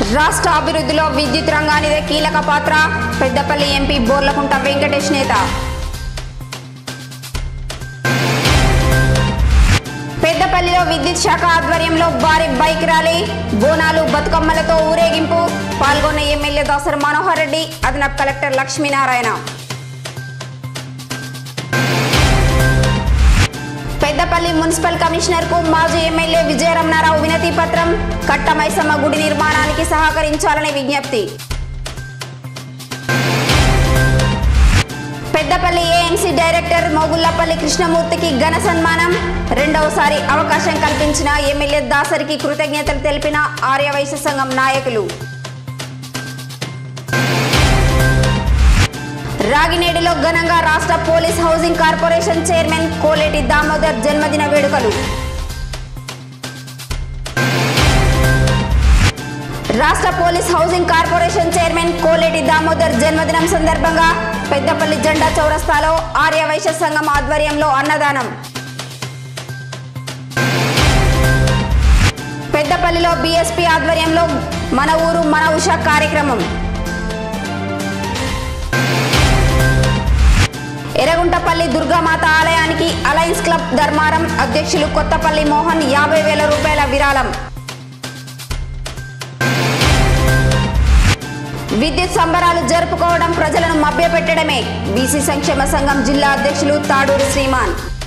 రాష్ట్ర అభివృద్ధిలో విద్యుత్ రంగానిదే కీలక పాత్ర పెద్దపల్లి ఎంపీ బోర్లకుంట వెంకటేష్ నేత పెద్దపల్లిలో విద్యుత్ శాఖ ఆధ్వర్యంలో భారీ బైక్ ర్యాలీ బోనాలు బతుకమ్మలతో ఊరేగింపు పాల్గొన్న ఎమ్మెల్యే దాసరి మనోహర్ రెడ్డి అదనపు collector Lakshminarayana Peddapalli municipal commissioner కు మాజీ ఎమ్మెల్యే విజయరమణారావు వినతి పత్రం కట్టమైసమ్మ గుడి నిర్మాణానికి సహకరించాలని విజ్ఞప్తి పెద్దపల్లి ఏఎంసీ డైరెక్టర్ మోగుల్లపల్లి కృష్ణమూర్తికి ఘన సన్మానం రెండవసారి అవకాశం కల్పించిన ఎమ్మెల్యే దాసరికి కృతజ్ఞతలు తెలిపిన ఆర్యవైశ్య సంఘం నాయకులు రాగినేడిలో ఘనంగా రాష్ట్ర police housing corporation chairman Koleti Damodar జన్మదిన వేడుకలు రాష్ట్ర police housing corporation chairman Koleti Damodar జన్మదినం సందర్భంగా పెద్దపల్లి జెండా చౌరస్తాలో ఆర్య వైశ్య సంఘం ఆధ్వర్యంలో అన్నదానం పెద్దపల్లిలో బీఎస్పీ ఆధ్వర్యంలో మన ఊరు మన ఉష కార్యక్రమం ఎర్రగుంటపల్లి దుర్గామాత ఆలయానికి అలయన్స్ క్లబ్ ధర్మారం అధ్యక్షులు కొత్తపల్లి మోహన్ యాభై వేల రూపాయల విరాళం విద్యుత్ సంబరాలు జరుపుకోవడం ప్రజలను మభ్యపెట్టడమే బీసీ సంక్షేమ సంఘం జిల్లా అధ్యక్షులు తాడూరు శ్రీమాన్